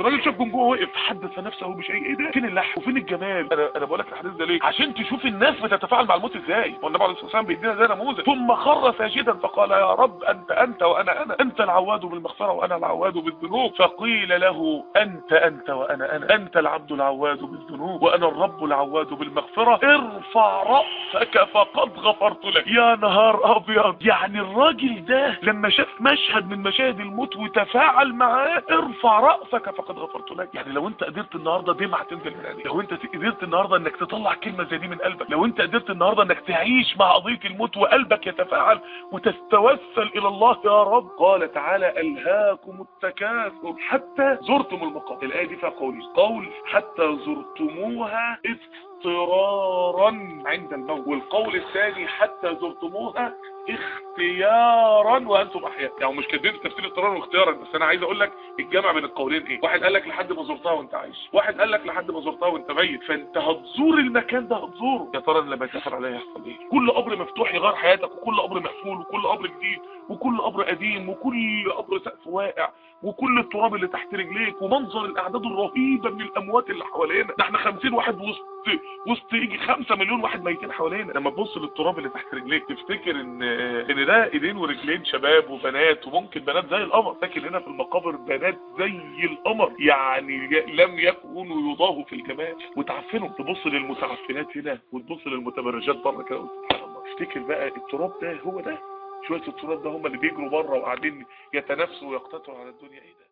الراجل شاف جوه وقف حدث نفسه بشيء ايه ده فين اللحم وفين الجمال انا انا بقول لك الحديث ده ليه عشان تشوف الناس بتتفاعل مع الموت ازاي والنبي عليه الصلاه والسلام بيدينا ده نموذج ثم خر ساجدا فقال يا رب انت انت وانا انا انت العواد بالمغفره وانا العواد بالذنوب فقيل له انت انت وانا انا انت العبد العواد بالذنوب وانا الرب العواد بالمغفره ارفع راسك فقد غفرت لك يا نهار ابيض يعني الراجل ده لما شاف مشهد من مشاهد الموت وتفاعل معاه ارفع راسك فقد غفرت لك يعني لو انت قدرت النهارده دمعه تنزل من عينيك لو انت قدرت النهارده انك تطلع كلمه زي دي من قلبك لو انت قدرت النهارده انك تعيش مع قضيه الموت وقلبك يتفاعل وتستوسل الى الله يا رب قال تعالى الهاكم التكاثر حتى زرتم المقابر الايه دي فيها قول قول حتى زرتموها اضطرارا عند الموت والقول الثاني حتى زرتموها اختيارا وانتم احياء يعني مش كاتبين في تفسير اضطرارا واختيارا بس انا عايز اقول لك الجمع بين القولين ايه واحد قال لك لحد ما زرتها وانت عايش واحد قال لك لحد ما زرتها وانت ميت فانت هتزور المكان ده هتزوره يا ترى لما يسافر عليا يحصل ايه كل قبر مفتوح يغير حياتك وكل قبر مقفول وكل قبر جديد وكل قبر قديم وكل قبر سقف واقع وكل التراب اللي تحت رجليك ومنظر الاعداد الرهيبه من الاموات اللي حوالينا ده احنا 50 واحد وسط وسط يجي 5 مليون واحد ميتين حوالينا لما تبص للتراب اللي تحت رجليك تفتكر ان ان ده ايدين ورجلين شباب وبنات وممكن بنات زي القمر لكن هنا في المقابر بنات زي القمر يعني لم يكونوا يضاهوا في الجمال وتعفنوا تبص للمتعفنات هنا وتبص للمتبرجات بره كده سبحان الله افتكر بقى التراب ده هو ده شويه التراب ده هم اللي بيجروا بره وقاعدين يتنافسوا ويقتتلوا على الدنيا ايه ده